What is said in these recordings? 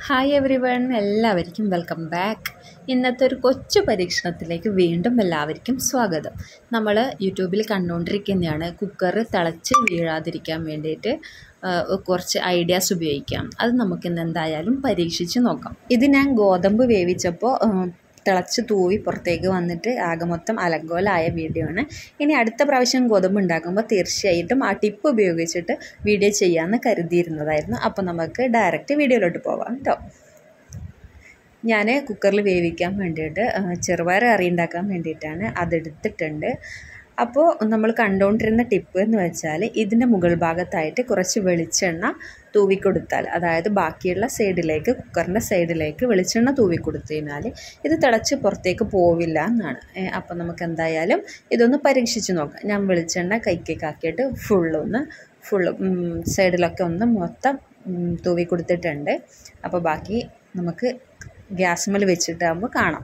hi everyone എല്ലാവർക്കും welcome back ഇന്നത്തെ ഒരു കൊച്ചു പരീക്ഷണത്തിലേക്ക് വീണ്ടും എല്ലാവർക്കും സ്വാഗതം നമ്മൾ യൂട്യൂബിൽ കണ്ടുകൊണ്ടിരിക്കുന്നതാണ് കുക്കർ തിളച്ച് വീഴാതിരിക്കാൻ വേണ്ടിയിട്ട് ആ, കുറച്ച് ഐഡിയാസ് ഉപയോഗിക്കാം അത് നമുക്കിന്ന് എന്തായാലും പരീക്ഷിച്ച് നോക്കാം ഇത് ഞാൻ ഗോതമ്പ് വേവിച്ചപ്പോൾ ആ, തിളച്ച് തൂവി പുറത്തേക്ക് വന്നിട്ട് ആകെ മൊത്തം അലങ്കോലായ വീഡിയോ ആണ് ഇനി അടുത്ത പ്രാവശ്യം ഗോതമ്പ് ഉണ്ടാക്കുമ്പോൾ തീർച്ചയായിട്ടും ആ ടിപ്പ് ഉപയോഗിച്ചിട്ട് വീഡിയോ ചെയ്യാമെന്ന് കരുതിയിരുന്നതായിരുന്നു അപ്പോൾ നമുക്ക് ഡയറക്റ്റ് വീഡിയോയിലോട്ട് പോവാം കേട്ടോ ഞാൻ കുക്കറിൽ വേവിക്കാൻ വേണ്ടിയിട്ട് ആ, ചെറുപയർ കറി ഉണ്ടാക്കാൻ വേണ്ടിയിട്ടാണ് അതെടുത്തിട്ടുണ്ട് അപ്പോൾ നമ്മൾ കണ്ടുകൊണ്ടിരുന്ന ടിപ്പ് എന്ന് വെച്ചാൽ ഇതിൻ്റെ മുകൾ ഭാഗത്തായിട്ട് കുറച്ച് വെളിച്ചെണ്ണ തൂവിക്കൊടുത്താൽ അതായത് ബാക്കിയുള്ള സൈഡിലേക്ക് കുക്കറിൻ്റെ സൈഡിലേക്ക് വെളിച്ചെണ്ണ തൂവിക്കൊടുത്തു കഴിഞ്ഞാൽ ഇത് തിളച്ച് പുറത്തേക്ക് പോവില്ല എന്നാണ് ഏ, അപ്പോൾ നമുക്ക് എന്തായാലും ഇതൊന്ന് പരീക്ഷിച്ച് നോക്കാം ഞാൻ വെളിച്ചെണ്ണ കൈക്കേക്കാക്കിയിട്ട് ഫുള്ളൊന്ന് ഫുള്ള് സൈഡിലൊക്കെ ഒന്ന് മൊത്തം ഉം, തൂവി കൊടുത്തിട്ടുണ്ട് അപ്പോൾ ബാക്കി നമുക്ക് ഗ്യാസ്മൽ വെച്ചിട്ടാകുമ്പോൾ കാണാം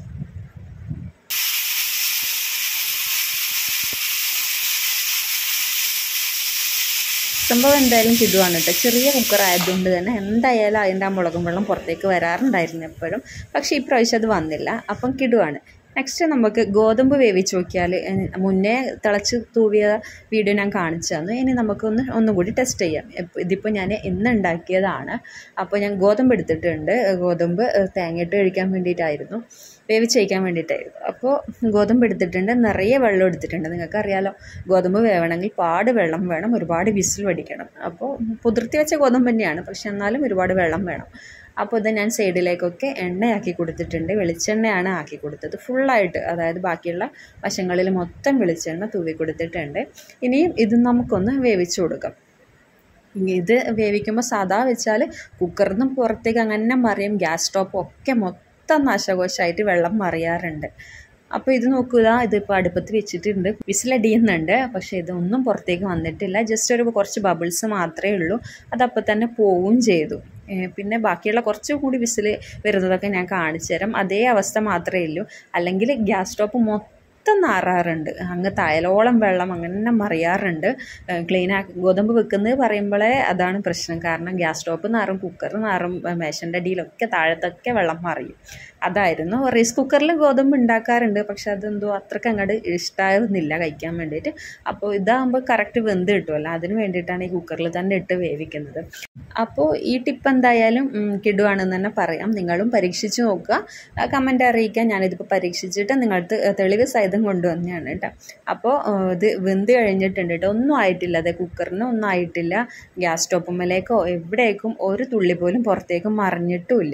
സംഭവം എന്തായാലും കിടുവാണ് കേട്ടോ ചെറിയ കുക്കർ ആയതുകൊണ്ട് തന്നെ എന്തായാലും അതിൻ്റെ ആ മുളകും വെള്ളം പുറത്തേക്ക് വരാറുണ്ടായിരുന്നു എപ്പോഴും പക്ഷേ ഇപ്രാവശ്യം അത് വന്നില്ല അപ്പം കിടുവാണ് നെക്സ്റ്റ് നമുക്ക് ഗോതമ്പ് വേവിച്ച് നോക്കിയാൽ ഏഹ്, മുന്നേ തിളച്ച് തൂവിയ വീഡിയോ ഞാൻ കാണിച്ചു തന്നു ഇനി നമുക്കൊന്ന് ഒന്നും കൂടി ടെസ്റ്റ് ചെയ്യാം ഇപ്പ- ഇതിപ്പോൾ ഞാൻ ഇന്ന് ഉണ്ടാക്കിയതാണ് അപ്പോൾ ഞാൻ ഗോതമ്പ് എടുത്തിട്ടുണ്ട് ഗോതമ്പ് ഏഹ്, തേങ്ങയിട്ട് കഴിക്കാൻ വേണ്ടിയിട്ടായിരുന്നു വേവിച്ച് കഴിക്കാൻ വേണ്ടിയിട്ടായിരുന്നു അപ്പോൾ ഗോതമ്പ് എടുത്തിട്ടുണ്ട് നിറയെ വെള്ളം എടുത്തിട്ടുണ്ട് നിങ്ങൾക്കറിയാലോ ഗോതമ്പ് വേവണമെങ്കിൽ പാട് വെള്ളം വേണം ഒരുപാട് വിസിൽ വടിക്കണം അപ്പോൾ കുതിർത്തി വെച്ച ഗോതമ്പ് തന്നെയാണ് പക്ഷെ എന്നാലും ഒരുപാട് വെള്ളം വേണം അപ്പോൾ ഇത് ഞാൻ സൈഡിലേക്കൊക്കെ എണ്ണയാക്കി കൊടുത്തിട്ടുണ്ട് വെളിച്ചെണ്ണയാണ് ആക്കി കൊടുത്തത് ഫുള്ളായിട്ട് അതായത് ബാക്കിയുള്ള വശങ്ങളിൽ മൊത്തം വെളിച്ചെണ്ണ തൂവി കൊടുത്തിട്ടുണ്ട് ഇനിയും ഇത് നമുക്കൊന്ന് വേവിച്ച് കൊടുക്കാം ഇത് വേവിക്കുമ്പോൾ സാധാ വെച്ചാൽ കുക്കറിൽ നിന്ന് പുറത്തേക്ക് അങ്ങനെ മറിയും ഗ്യാസ് സ്റ്റോപ്പ് ഒക്കെ മൊത്തം നാശകോശമായിട്ട് വെള്ളം മറിയാറുണ്ട് അപ്പോൾ ഇത് നോക്കുക ഇതിപ്പോൾ അടുപ്പത്ത് വെച്ചിട്ടുണ്ട് വിസിലടിയുന്നുണ്ട് പക്ഷേ ഇതൊന്നും പുറത്തേക്ക് വന്നിട്ടില്ല ജസ്റ്റ് ഒരു കുറച്ച് ബബിൾസ് മാത്രമേ ഉള്ളൂ അതപ്പോൾ തന്നെ പോവും ചെയ്തു ഏ, പിന്നെ ബാക്കിയുള്ള കുറച്ചും കൂടി വിസിൽ വരുന്നതൊക്കെ ഞാൻ കാണിച്ചു തരാം അതേ അവസ്ഥ മാത്രമേ ഉള്ളൂ അല്ലെങ്കിൽ ഗ്യാസ് സ്റ്റോപ്പ് മൊത്തം നാറാറുണ്ട് അങ്ങ് തയലോളം വെള്ളം അങ്ങനെ മറിയാറുണ്ട് ക്ലീൻ ആക്കി ഗോതമ്പ് വെക്കുന്നത് പറയുമ്പോഴേ അതാണ് പ്രശ്നം കാരണം ഗ്യാസ് സ്റ്റോപ്പ് നാറും കുക്കർ നാറും മേശൻ്റെ അടിയിലൊക്കെ താഴത്തൊക്കെ വെള്ളം മറിയും അതായിരുന്നു റൈസ് കുക്കറിൽ ഗോതമ്പ് ഉണ്ടാക്കാറുണ്ട് പക്ഷെ അതെന്തോ അത്രയ്ക്ക് അങ്ങോട്ട് ഇഷ്ടമായിരുന്നില്ല കഴിക്കാൻ വേണ്ടിയിട്ട് അപ്പോൾ ഇതാകുമ്പോൾ കറക്റ്റ് വെന്ത് കിട്ടുമല്ലോ അതിന് വേണ്ടിയിട്ടാണ് ഈ കുക്കറിൽ തന്നെ ഇട്ട് വേവിക്കുന്നത് അപ്പോൾ ഈ ടിപ്പ് എന്തായാലും ഉം, കിടുവാണെന്ന് തന്നെ പറയാം നിങ്ങളും പരീക്ഷിച്ച് നോക്കുക കമൻറ്റ് അറിയിക്കാൻ ഞാനിതിപ്പോൾ പരീക്ഷിച്ചിട്ട് നിങ്ങൾക്ക് തെളിവ് സഹിതം കൊണ്ടുവന്നതാണ് കേട്ടോ അപ്പോൾ ഏഹ്, ഇത് വെന്ത് കഴിഞ്ഞിട്ടുണ്ട് കേട്ടോ ഒന്നും ആയിട്ടില്ല അതെ കുക്കറിന് ഒന്നും ആയിട്ടില്ല ഗ്യാസ് സ്റ്റോപ്പുമ്മലേക്കോ എവിടേക്കും ഒരു തുള്ളി പോലും പുറത്തേക്ക് മറിഞ്ഞിട്ടുമില്ല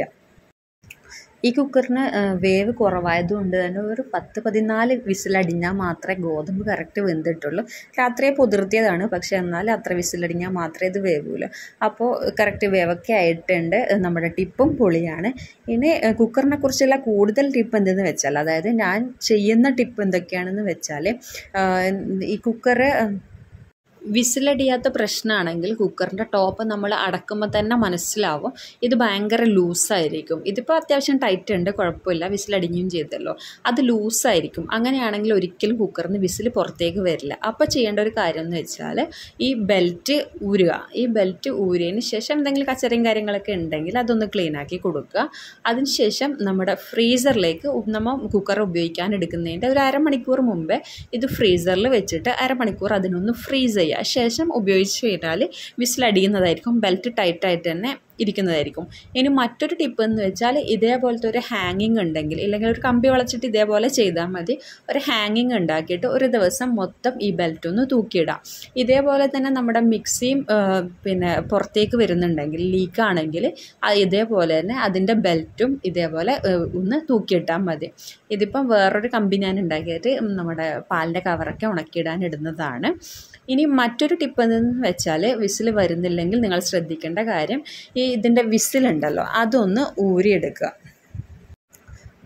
ഈ കുക്കറിന് ഏഹ്, വേവ് കുറവായതുകൊണ്ട് തന്നെ ഒരു പത്ത് പതിനാല് വിസിലടിഞ്ഞാൽ മാത്രമേ ഗോതമ്പ് കറക്റ്റ് വെന്തിട്ടുള്ളൂ രാത്രിയെ പുതിർത്തിയതാണ് പക്ഷേ എന്നാൽ അത്ര വിസിലടിഞ്ഞാൽ മാത്രമേ ഇത് വേവൂല അപ്പോൾ കറക്റ്റ് വേവൊക്കെ ആയിട്ടുണ്ട് ഏഹ്, നമ്മുടെ ടിപ്പും പൊളിയാണ് ഇനി ഏഹ്, കുക്കറിനെ കുറിച്ചുള്ള കൂടുതൽ ടിപ്പ് എന്തെന്ന് വെച്ചാൽ അതായത് ഞാൻ ചെയ്യുന്ന ടിപ്പ് എന്തൊക്കെയാണെന്ന് വെച്ചാൽ ഏഹ്, ഈ കുക്കറ് വിസിലടിയാത്ത പ്രശ്നമാണെങ്കിൽ കുക്കറിൻ്റെ ടോപ്പ് നമ്മൾ അടക്കുമ്പോൾ തന്നെ മനസ്സിലാവും ഇത് ഭയങ്കര ലൂസായിരിക്കും ഇതിപ്പോൾ അത്യാവശ്യം ടൈറ്റ് ഉണ്ട് കുഴപ്പമില്ല വിസിലടിഞ്ഞും ചെയ്തല്ലോ അത് ലൂസായിരിക്കും അങ്ങനെയാണെങ്കിൽ ഒരിക്കലും കുക്കറിന് വിസിൽ പുറത്തേക്ക് വരില്ല അപ്പോൾ ചെയ്യേണ്ട ഒരു കാര്യം എന്ന് വെച്ചാൽ ഈ ബെൽറ്റ് ഊരുക ഈ ബെൽറ്റ് ഊരിയതിന് ശേഷം എന്തെങ്കിലും കച്ചറയും കാര്യങ്ങളൊക്കെ ഉണ്ടെങ്കിൽ അതൊന്ന് ക്ലീൻ ആക്കി കൊടുക്കുക അതിനുശേഷം നമ്മുടെ ഫ്രീസറിലേക്ക് നമ്മൾ കുക്കർ ഉപയോഗിക്കാൻ എടുക്കുന്നതിൻ്റെ ഒരു അരമണിക്കൂർ മുമ്പേ ഇത് ഫ്രീസറിൽ വെച്ചിട്ട് അരമണിക്കൂർ അതിനൊന്ന് ഫ്രീസ് ചെയ്യുക ശേഷം ഉപയോഗിച്ച് കഴിഞ്ഞാൽ വിസിലടിയുന്നതായിരിക്കും ബെൽറ്റ് ടൈറ്റായിട്ട് തന്നെ ഇരിക്കുന്നതായിരിക്കും ഇനി മറ്റൊരു ടിപ്പ് എന്ന് വെച്ചാൽ ഇതേപോലത്തെ ഒരു ഹാങ്ങിങ് ഉണ്ടെങ്കിൽ ഇല്ലെങ്കിൽ ഒരു കമ്പി വളച്ചിട്ട് ഇതേപോലെ ചെയ്താൽ മതി ഒരു ഹാങ്ങിങ് ഉണ്ടാക്കിയിട്ട് ഒരു ദിവസം മൊത്തം ഈ ബെൽറ്റ് ഒന്ന് തൂക്കിയിടാം ഇതേപോലെ തന്നെ നമ്മുടെ മിക്സിയും ആ, പിന്നെ പുറത്തേക്ക് വരുന്നുണ്ടെങ്കിൽ ലീക്കാണെങ്കിൽ ഇതേപോലെ തന്നെ അതിൻ്റെ ബെൽറ്റും ഇതേപോലെ ആ, ഒന്ന് തൂക്കിയിട്ടാൽ മതി ഇതിപ്പം വേറൊരു കമ്പി ഞാൻ ഉണ്ടാക്കിയിട്ട് നമ്മുടെ പാലിൻ്റെ കവറൊക്കെ ഉണക്കിയിടാൻ ഇടുന്നതാണ് ഇനി മറ്റൊരു ടിപ്പ് എന്തെന്ന് വെച്ചാൽ വിസിൽ വരുന്നില്ലെങ്കിൽ നിങ്ങൾ ശ്രദ്ധിക്കേണ്ട കാര്യം ഈ ഇതിൻ്റെ വിസിലുണ്ടല്ലോ അതൊന്ന് ഊരിയെടുക്കുക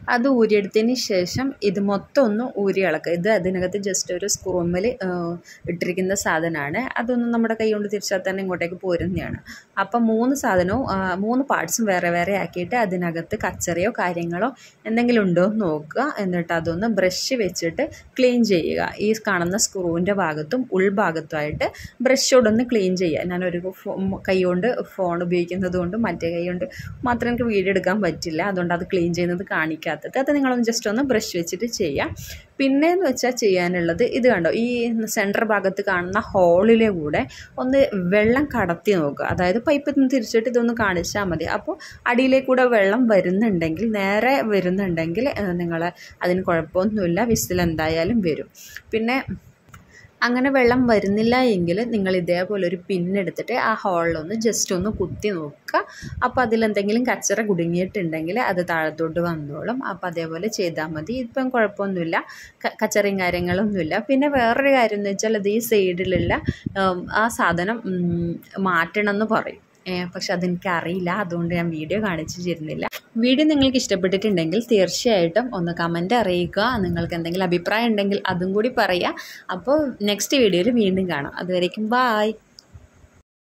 അത് ഊരിയെടുത്തതിന് ശേഷം ഇത് മൊത്തം ഒന്ന് ഊരി ഇളക്കുക ഇത് അതിനകത്ത് ജസ്റ്റ് ഒരു സ്ക്രൂമിൽ ഇട്ടിരിക്കുന്ന സാധനമാണ് അതൊന്നും നമ്മുടെ കൈ കൊണ്ട് തിരിച്ചാൽ തന്നെ ഇങ്ങോട്ടേക്ക് പോരുന്നതാണ് അപ്പം മൂന്ന് സാധനവും ആ, മൂന്ന് പാർട്സും വേറെ വേറെ ആക്കിയിട്ട് അതിനകത്ത് കച്ചറയോ കാര്യങ്ങളോ എന്തെങ്കിലും ഉണ്ടോ എന്ന് നോക്കുക എന്നിട്ട് അതൊന്ന് ബ്രഷ് വെച്ചിട്ട് ക്ലീൻ ചെയ്യുക ഈ കാണുന്ന സ്ക്രൂവിൻ്റെ ഭാഗത്തും ഉൾഭാഗത്തുമായിട്ട് ബ്രഷോടൊന്ന് ക്ലീൻ ചെയ്യുക ഞാനൊരു ഫോ- കൈ കൊണ്ട് ഫോൺ ഉപയോഗിക്കുന്നത് കൊണ്ട് മറ്റേ കൈ കൊണ്ട് മാത്രം എനിക്ക് വീഡിയോ എടുക്കാൻ പറ്റില്ല അതുകൊണ്ട് അത് ക്ലീൻ ചെയ്യുന്നത് കാണിക്കാത്തത് അത് നിങ്ങളൊന്ന് ജസ്റ്റ് ഒന്ന് ബ്രഷ് വെച്ചിട്ട് ചെയ്യാം പിന്നെയെന്ന് വെച്ചാൽ ചെയ്യാനുള്ളത് ഇത് കണ്ടോ ഈ സെൻറ്റർ ഭാഗത്ത് കാണുന്ന ഹോളിലെ കൂടെ ഒന്ന് വെള്ളം കടത്തി നോക്കുക അതായത് പൈപ്പിൽ നിന്ന് തിരിച്ചിട്ട് ഇതൊന്ന് കാണിച്ചാൽ മതി അപ്പോൾ അടിയിലേക്കൂടെ വെള്ളം വരുന്നുണ്ടെങ്കിൽ നേരെ വരുന്നുണ്ടെങ്കിൽ നിങ്ങൾ അതിന് കുഴപ്പമൊന്നുമില്ല വിസിൽ എന്തായാലും വരും പിന്നെ അങ്ങനെ വെള്ളം വരുന്നില്ല എങ്കിൽ നിങ്ങൾ ഇതേപോലെ ഒരു പിന്നെടുത്തിട്ട് ആ ഹോളിലൊന്ന് ജസ്റ്റ് ഒന്ന് കുത്തി നോക്കുക അപ്പോൾ അതിലെന്തെങ്കിലും കച്ചറ കുടുങ്ങിയിട്ടുണ്ടെങ്കിൽ അത് താഴത്തോട്ട് വന്നോളും അപ്പോൾ അതേപോലെ ചെയ്താൽ മതി ഇപ്പം കുഴപ്പമൊന്നുമില്ല ക- കച്ചറയും കാര്യങ്ങളൊന്നുമില്ല പിന്നെ വേറൊരു കാര്യം എന്ന് വെച്ചാൽ അത് ഈ സൈഡിലുള്ള ഉം, ആ സാധനം ഉം, മാറ്റണം എന്ന് പറയും ഏ, പക്ഷെ അതെനിക്ക് അറിയില്ല അതുകൊണ്ട് ഞാൻ വീഡിയോ കാണിച്ചു തരുന്നില്ല വീഡിയോ നിങ്ങൾക്ക് ഇഷ്ടപ്പെട്ടിട്ടുണ്ടെങ്കിൽ തീർച്ചയായിട്ടും ഒന്ന് കമൻറ്റ് അറിയിക്കുക നിങ്ങൾക്ക് എന്തെങ്കിലും അഭിപ്രായം ഉണ്ടെങ്കിൽ അതും കൂടി പറയുക അപ്പോൾ നെക്സ്റ്റ് വീഡിയോയിൽ വീണ്ടും കാണാം അതുവരേക്കും ബായ്